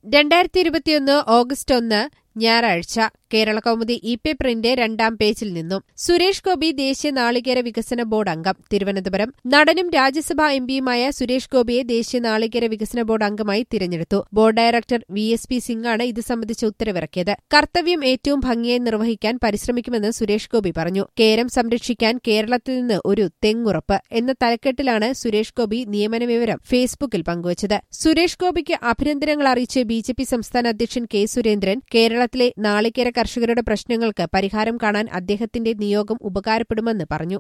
രണ്ടായിരത്തി ഇരുപത്തിയൊന്ന് ഓഗസ്റ്റ് ഒന്ന് ഞായറാഴ്ച കേരള കൗമുദി ഇ പേപ്പറിന്റെ രണ്ടാം പേജിൽ നിന്നും സുരേഷ് ഗോപി ദേശീയ നാളികേര വികസന ബോർഡ് അംഗം തിരുവനന്തപുരം നടനും രാജ്യസഭാ എംപിയുമായ സുരേഷ് ഗോപിയെ ദേശീയ നാളികേര വികസന ബോർഡ് അംഗമായി തിരഞ്ഞെടുത്തു board director V S P സിംഗാണ് ഇത് സംബന്ധിച്ച് ഉത്തരവിറക്കിയത് കർത്തവ്യം ഏറ്റവും ഭംഗിയായി നിർവഹിക്കാൻ പരിശ്രമിക്കുമെന്ന് സുരേഷ് ഗോപി പറഞ്ഞു കേരം സംരക്ഷിക്കാൻ കേരളത്തിൽ നിന്ന് ഒരു തെങ്ങുറപ്പ് എന്ന തലക്കെട്ടിലാണ് സുരേഷ് ഗോപി നിയമന വിവരം ഫേസ്ബുക്കിൽ പങ്കുവച്ചത് സുരേഷ് ഗോപിക്ക് അഭിനന്ദനങ്ങൾ അറിയിച്ച് ബി ജെ പി സംസ്ഥാന അധ്യക്ഷൻ കെ സുരേന്ദ്രൻ കേരളത്തിലെ നാളികേര കർഷകരുടെ പ്രശ്നങ്ങൾക്ക് പരിഹാരം കാണാൻ അദ്ദേഹത്തിന്റെ നിയോഗം ഉപകാരപ്പെടുമെന്ന് പറഞ്ഞു